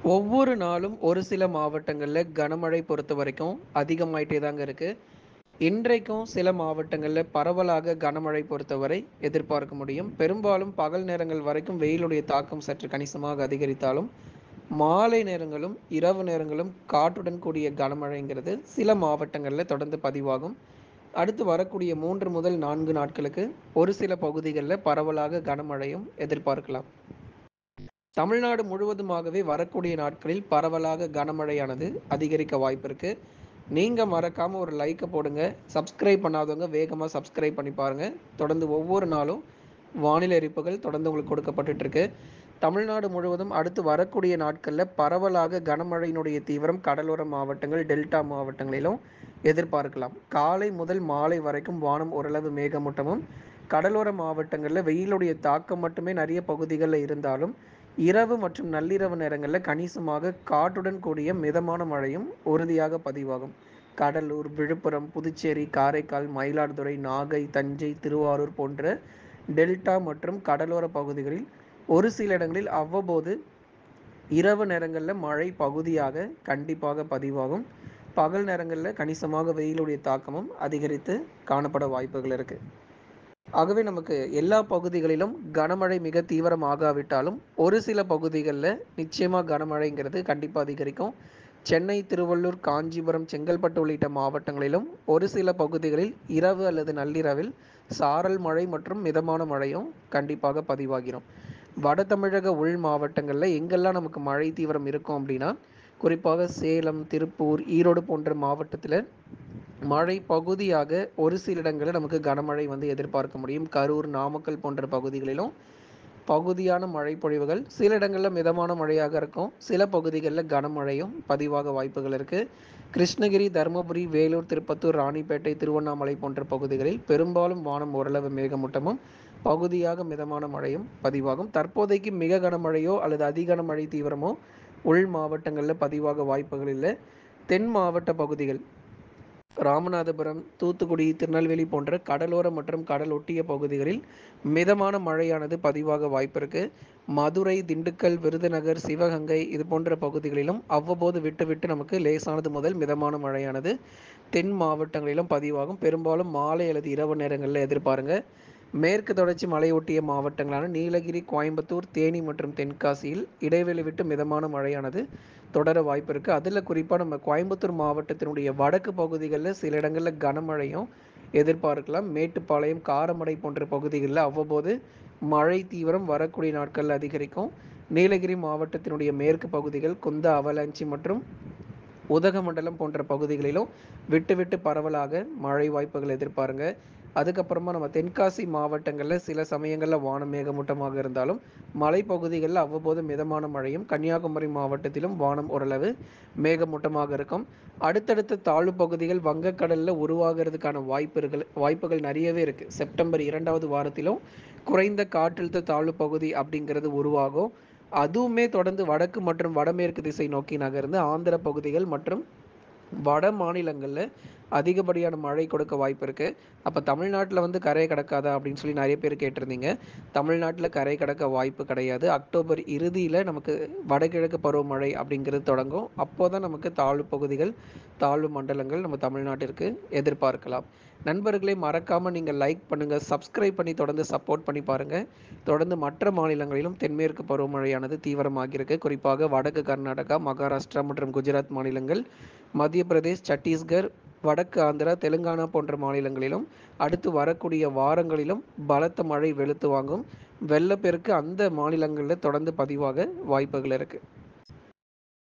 ஒவ்வொரு நாளும் ஒரு சில மாவட்டங்கள்ல கனமழை பொறுத்தவரைக்கும் அதிகமாயிட்டே தாங்க இருக்கு. இன்றைக்கும் சில மாவட்டங்கள்ல பரவலாக கனமழை பொறுத்தவரை எதிர்பார்க்க முடியும். பெரும்பாலும் பகல் நேரங்கள் வரைக்கும் வெயிலுடைய தாக்கம் சற்று கணிசமாக அதிகரித்தாலும், மாலை நேரங்களும், இரவு நேரங்களும் காற்றுடன் கூடிய கனமழைங்கிறது சில மாவட்டங்கள்ல தொடர்ந்து பதிவாகும். அடுத்து வரக்கூடிய 3 முதல் 4 நாட்களுக்கு ஒரு சில பகுதிகள்ல பரவலாக கனமழையும் எதிர்பார்க்கலாம். தமிழ்நாடு முழுவதுமாகவே வரக்கூடிய நாட்களில் பரவலாக கனமழையானது அதிகரிக்க வாய்ப்பு இருக்கு. நீங்க மறக்காம ஒரு லைக்க போடுங்க. சப்ஸ்கிரைப் பண்ணாதவங்க வேகமா சப்ஸ்கிரைப் பண்ணி பாருங்க. தொடர்ந்து ஒவ்வொரு நாளும் வானிலை அறிவிப்புகள் தொடர்ந்து உங்களுக்கு கொடுக்கப்பட்டுட்டு இருக்கு. தமிழ்நாடு முழுவதும் அடுத்து வரக்கூடிய நாட்கள்ல பரவலாக கனமழையினுடைய தீவிரம் கடலோர மாவட்டங்கள், டெல்டா மாவட்டங்களிலும் எதிர்பார்க்கலாம். காலை முதல் மாலை வரைக்கும் வானம் ஓரளவு மேகமூட்டமும், கடலோர மாவட்டங்கள்ல வெயிலுடைய தாக்கம் மட்டுமே நிறைய பகுதிகள்ல இருந்தாலும், இரவு மற்றும் நள்ளிரவு நேரங்கள்ல கணிசமாக காற்றுடன் கூடிய மிதமான மழையும் உறுதியாக பதிவாகும். கடலூர், விழுப்புரம், புதுச்சேரி, காரைக்கால், மயிலாடுதுறை, நாகை, தஞ்சை, திருவாரூர் போன்ற டெல்டா மற்றும் கடலோர பகுதிகளில் ஒரு சில இடங்களில் அவ்வப்போது இரவு நேரங்கள்ல மழை பகுதியாக கண்டிப்பாக பதிவாகும். பகல் நேரங்கள்ல கணிசமாக வெயிலுடைய தாக்கமும் அதிகரித்து காணப்பட வாய்ப்புகள் இருக்கு. ஆகவே நமக்கு எல்லா பகுதிகளிலும் கனமழை மிக தீவிரமாகாவிட்டாலும், ஒரு சில பகுதிகள்ல நிச்சயமா கனமழைங்கிறது கண்டிப்பா அதிகரிக்கும். சென்னை, திருவள்ளூர், காஞ்சிபுரம், செங்கல்பட்டு உள்ளிட்ட மாவட்டங்களிலும் ஒரு சில பகுதிகளில் இரவு அல்லது நள்ளிரவில் சாரல் மழை மற்றும் மிதமான மழையும் கண்டிப்பாக பதிவாகிரும். வட தமிழக உள் மாவட்டங்கள்ல எங்கெல்லாம் நமக்கு மழை தீவிரம் இருக்கும் அப்படின்னா, குறிப்பாக சேலம், திருப்பூர், ஈரோடு போன்ற மாவட்டத்துல மழை பகுதியாக ஒரு சில இடங்கள்ல நமக்கு கனமழை வந்து எதிர்பார்க்க முடியும். கரூர், நாமக்கல் போன்ற பகுதிகளிலும் பகுதியான மழை பொழிவுகள் சில இடங்கள்ல மிதமான மழையாக இருக்கும். சில பகுதிகள்ல கனமழையும் பதிவாக வாய்ப்புகள் இருக்கு. கிருஷ்ணகிரி, தருமபுரி, வேலூர், திருப்பத்தூர், ராணிப்பேட்டை, திருவண்ணாமலை போன்ற பகுதிகளில் பெரும்பாலும் வானம் ஓரளவு மேகமூட்டமும், பகுதியாக மிதமான மழையும் பதிவாகும். தற்போதைக்கு மிக கனமழையோ அல்லது அதி கனமழை தீவிரமோ உள் மாவட்டங்கள்ல பதிவாக வாய்ப்புகள் இல்ல. தென் மாவட்ட பகுதிகள் ராமநாதபுரம், தூத்துக்குடி, திருநெல்வேலி போன்ற கடலோர மற்றும் கடல் ஒட்டிய பகுதிகளில் மிதமான மழையானது பதிவாக வாய்ப்பு இருக்கு. மதுரை, திண்டுக்கல், விருதுநகர், சிவகங்கை இது போன்ற பகுதிகளிலும் அவ்வப்போது விட்டு விட்டு நமக்கு லேசானது முதல் மிதமான மழையானது தென் மாவட்டங்களிலும் பதிவாகும். பெரும்பாலும் மாலை அல்லது இரவு நேரங்கள்ல எதிர்பாருங்க. மேற்கு தொடர்ச்சி மலையொட்டிய மாவட்டங்களான நீலகிரி, கோயம்புத்தூர், தேனி மற்றும் தென்காசியில் இடைவெளி விட்டு மிதமான மழையானது தொடர வாய்ப்பு இருக்கு. அதுல குறிப்பா நம்ம கோயம்புத்தூர் மாவட்டத்தினுடைய வடக்கு பகுதிகள்ல சில இடங்கள்ல கனமழையும் எதிர்பார்க்கலாம். மேட்டுப்பாளையம், காரமடை போன்ற பகுதிகள்ல அவ்வப்போது மழை தீவிரம் வரக்கூடிய நாட்கள்ல அதிகரிக்கும். நீலகிரி மாவட்டத்தினுடைய மேற்கு பகுதிகள், குந்தா, அவலாஞ்சி மற்றும் உதகமண்டலம் போன்ற பகுதிகளிலும் விட்டு விட்டு பரவலாக மழை வாய்ப்புகள் எதிர்பாருங்க. அதுக்கப்புறமா நம்ம தென்காசி மாவட்டங்கள்ல சில சமயங்கள்ல வானம் மேகமூட்டமாக இருந்தாலும், மலைப்பகுதிகள்ல அவ்வப்போது மிதமான மழையும், கன்னியாகுமரி மாவட்டத்திலும் வானம் ஓரளவு மேகமூட்டமாக இருக்கும். அடுத்தடுத்த தாழ்வு பகுதிகள் வங்கக்கடல்ல உருவாகுறதுக்கான வாய்ப்புகள் வாய்ப்புகள் நிறையவே இருக்கு. செப்டம்பர் 2வது வாரத்திலும் குறைந்த காற்றழுத்த தாழ்வு பகுதி அப்படிங்கிறது உருவாகும். அதுவுமே தொடர்ந்து வடக்கு மற்றும் வடமேற்கு திசை நோக்கி நகர்ந்து ஆந்திர பகுதிகள் மற்றும் வட மாநிலங்கள்ல அதிகப்படியான மழை கொடுக்க வாய்ப்பு இருக்கு. அப்ப தமிழ்நாட்டுல வந்து கரைய கடக்காதா அப்படின்னு சொல்லி நிறைய பேர் கேட்டிருந்தீங்க. தமிழ்நாட்டுல கரை கடக்க வாய்ப்பு கிடையாது. அக்டோபர் இறுதியில நமக்கு வடகிழக்கு பருவமழை அப்படிங்கிறது தொடங்கும். அப்போதான் நமக்கு தாழ்வு பகுதிகள், தாழ்வு மண்டலங்கள் நம்ம தமிழ்நாட்டிற்கு எதிர்பார்க்கலாம். நண்பர்களே மறக்காம நீங்க லைக் பண்ணுங்க, சப்ஸ்கிரைப் பண்ணி தொடர்ந்து சப்போர்ட் பண்ணி பாருங்க. தொடர்ந்து மற்ற மாநிலங்களிலும் தென்மேற்கு பருவமழையானது தீவிரமாகியிருக்கு. குறிப்பாக வடக்கு கர்நாடகா, மகாராஷ்டிரா மற்றும் குஜராத் மாநிலங்கள், மத்திய பிரதேஷ், சத்தீஸ்கர், வடக்கு ஆந்திரா, தெலுங்கானா போன்ற மாநிலங்களிலும் அடுத்து வரக்கூடிய வாரங்களிலும் பலத்த மழை வெளுத்து வாங்கும். வெள்ளப்பெருக்கு அந்த மாநிலங்கள்ல தொடர்ந்து பதிவாக வாய்ப்புகள் இருக்கு.